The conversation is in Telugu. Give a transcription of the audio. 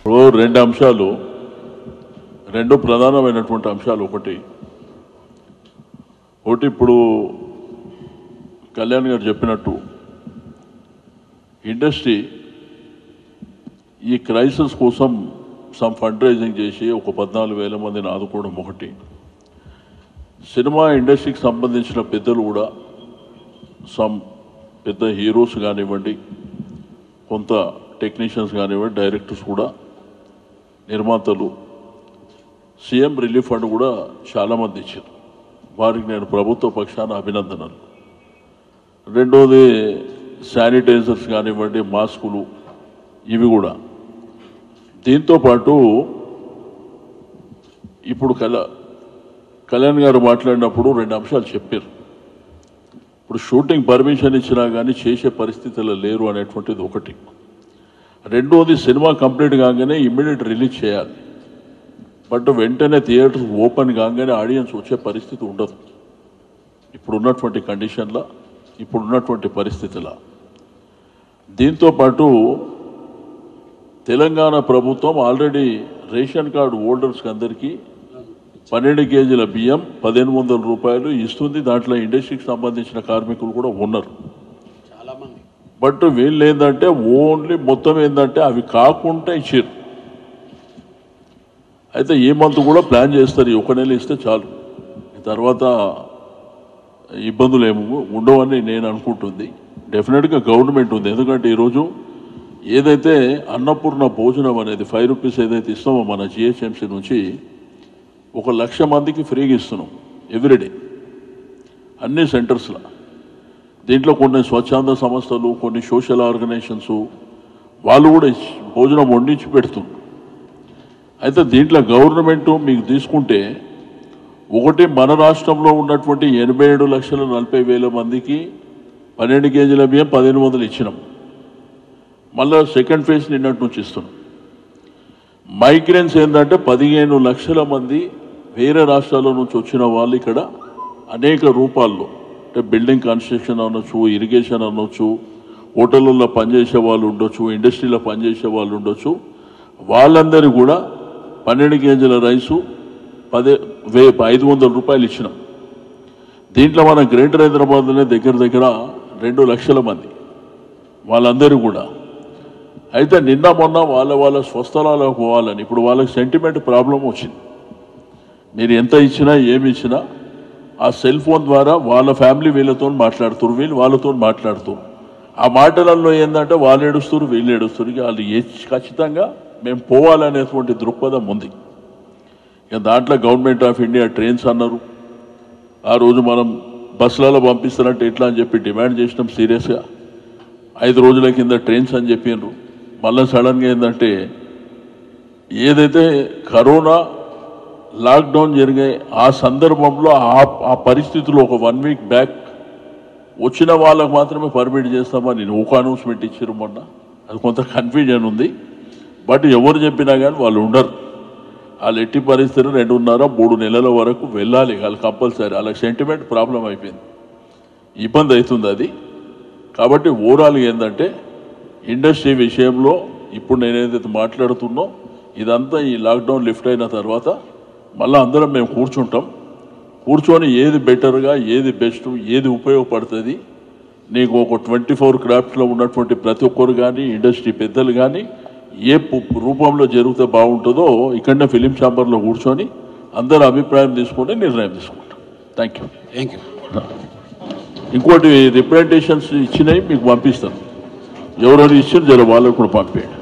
ఇప్పుడు రెండు అంశాలు రెండు ప్రధానమైనటువంటి అంశాలు ఒకటి ఒకటి ఇప్పుడు కళ్యాణ్ గారు చెప్పినట్టు ఇండస్ట్రీ ఈ క్రైసిస్ కోసం సమ్ ఫండ్ రైజింగ్ చేసి ఒక పద్నాలుగు వేల మందిని ఆదుకోవడం ఒకటి సినిమా ఇండస్ట్రీకి సంబంధించిన పెద్దలు కూడా సమ్ పెద్ద హీరోస్ కానివ్వండి కొంత టెక్నీషియన్స్ కానివ్వండి డైరెక్టర్స్ కూడా నిర్మాతలు సీఎం రిలీఫ్ ఫండ్ కూడా చాలామంది ఇచ్చారు వారికి నేను ప్రభుత్వ పక్షాన అభినందనలు రెండోది శానిటైజర్స్ కానివ్వండి మాస్కులు ఇవి కూడా దీంతో పాటు ఇప్పుడు కల కళ్యాణ్ గారు మాట్లాడినప్పుడు రెండు అంశాలు చెప్పారు ఇప్పుడు షూటింగ్ పర్మిషన్ ఇచ్చినా కానీ చేసే పరిస్థితుల్లో లేరు అనేటువంటిది ఒకటి రెండోది సినిమా కంప్లీట్ కాగానే ఇమ్మీడియట్ రిలీజ్ చేయాలి బట్ వెంటనే థియేటర్స్ ఓపెన్ కాగానే ఆడియన్స్ వచ్చే పరిస్థితి ఉండదు ఇప్పుడు ఉన్నటువంటి కండిషన్లో ఇప్పుడు ఉన్నటువంటి పరిస్థితిలో దీంతో పాటు తెలంగాణ ప్రభుత్వం ఆల్రెడీ రేషన్ కార్డు హోల్డర్స్కి అందరికీ పన్నెండు కేజీల బియ్యం పదిహేను వందల రూపాయలు ఇస్తుంది దాంట్లో ఇండస్ట్రీకి సంబంధించిన కార్మికులు కూడా ఉన్నారు చాలా మంది బట్ వీళ్ళు ఏంటంటే ఓన్లీ మొత్తం ఏంటంటే అవి కాకుండా ఇచ్చారు అయితే ఈ మంత్ కూడా ప్లాన్ చేస్తారు ఈ ఒక నెల ఇస్తే చాలు ఈ తర్వాత ఇబ్బందులు ఏమి ఉండవని నేను అనుకుంటుంది డెఫినెట్గా గవర్నమెంట్ ఉంది ఎందుకంటే ఈరోజు ఏదైతే అన్నపూర్ణ భోజనం అనేది ఫైవ్ రూపీస్ ఏదైతే ఇస్తామో మన జిహెచ్ఎంసీ నుంచి ఒక లక్ష మందికి ఫ్రీగా ఇస్తున్నాం ఎవ్రీడే అన్ని సెంటర్స్లో దీంట్లో కొన్ని స్వచ్ఛంద సంస్థలు కొన్ని సోషల్ ఆర్గనైజేషన్స్ వాళ్ళు కూడా ఇచ్చి- భోజనం వండించి పెడుతున్నారు అయితే దీంట్లో గవర్నమెంట్ మీకు తీసుకుంటే ఒకటి మన రాష్ట్రంలో ఉన్నటువంటి ఎనభై ఏడు లక్షల నలభై వేల మందికి పన్నెండు కేజీల బియ్యం పదిహేను వందలు ఇచ్చినాం మళ్ళా సెకండ్ ఫేజ్ నిన్నటి నుంచి ఇస్తున్నాం మైగ్రెన్స్ ఏంటంటే పదిహేను లక్షల మంది వేరే రాష్ట్రాల నుంచి వచ్చిన వాళ్ళు ఇక్కడ అనేక రూపాల్లో అంటే బిల్డింగ్ కన్స్ట్రక్షన్ అనొచ్చు ఇరిగేషన్ అనొచ్చు హోటళ్ళల్లో పనిచేసే వాళ్ళు ఉండొచ్చు ఇండస్ట్రీలో పనిచేసే వాళ్ళు ఉండొచ్చు వాళ్ళందరూ కూడా పన్నెండు కేజీల రైసు పదే వే ఐదు వందల రూపాయలు ఇచ్చినాం దీంట్లో మన గ్రేటర్ హైదరాబాద్లోనే దగ్గర దగ్గర రెండు లక్షల మంది వాళ్ళందరూ కూడా అయితే నిన్న మొన్న వాళ్ళ వాళ్ళ స్వస్థలాలకు పోవాలని ఇప్పుడు వాళ్ళకి సెంటిమెంట్ ప్రాబ్లం వచ్చింది మీరు ఎంత ఇచ్చినా ఏమి ఇచ్చినా ఆ సెల్ ఫోన్ ద్వారా వాళ్ళ ఫ్యామిలీ వీళ్ళతో మాట్లాడుతున్నారు వీళ్ళు వాళ్ళతో మాట్లాడుతున్నారు ఆ మాటలలో ఏంటంటే వాళ్ళు ఏడుస్తారు వీళ్ళు ఏడుస్తారు ఇక వాళ్ళు ఏ ఖచ్చితంగా మేము పోవాలనేటువంటి దృక్పథం ఉంది ఇక దాంట్లో గవర్నమెంట్ ఆఫ్ ఇండియా ట్రైన్స్ అన్నారు ఆ రోజు మనం బస్సులలో పంపిస్తారంటే ఎట్లా అని చెప్పి డిమాండ్ చేసినాం సీరియస్గా ఐదు రోజుల కింద ట్రైన్స్ అని చెప్పిండ్రు మళ్ళీ సడన్గా ఏంటంటే ఏదైతే కరోనా లాక్డౌన్ జరిగే ఆ సందర్భంలో ఆ ఆ పరిస్థితుల్లో ఒక వన్ వీక్ బ్యాక్ వచ్చిన వాళ్ళకు మాత్రమే పర్మిట్ చేస్తామని ఒక అనౌన్స్మెంట్ ఇచ్చారు మొన్న అది కొంత కన్ఫ్యూజన్ ఉంది బట్ ఎవరు చెప్పినా కానీ వాళ్ళు ఉండరు వాళ్ళు ఎట్టి పరిస్థితులు రెండున్నర మూడు నెలల వరకు వెళ్ళాలి వాళ్ళు కంపల్సరీ వాళ్ళకి సెంటిమెంట్ ప్రాబ్లం అయిపోయింది ఇబ్బంది అవుతుంది అది కాబట్టి ఓవరాల్ ఏంటంటే ఇండస్ట్రీ విషయంలో ఇప్పుడు నేనేదైతే మాట్లాడుతున్నో ఇదంతా ఈ లాక్డౌన్ లిఫ్ట్ అయిన తర్వాత మళ్ళీ అందరం మేము కూర్చుంటాం కూర్చొని ఏది బెటర్గా ఏది బెస్ట్ ఏది ఉపయోగపడుతుంది నీకు ఒక ట్వంటీ ఫోర్ క్రాఫ్ట్స్లో ఉన్నటువంటి ప్రతి ఒక్కరు కానీ ఇండస్ట్రీ పెద్దలు కానీ ఏ పు- రూపంలో జరిగితే బాగుంటుందో ఇక్కడనే ఫిలిం ఛాంబర్లో కూర్చొని అందరు అభిప్రాయం తీసుకొని నిర్ణయం తీసుకుంటాం థ్యాంక్ యూ థ్యాంక్ యూ ఇంకోటి రిప్రజెంటేషన్స్ ఇచ్చినవి మీకు పంపిస్తాను ఎవరెవరు ఇచ్చారు జర వాళ్ళకు కూడా పంపేయండి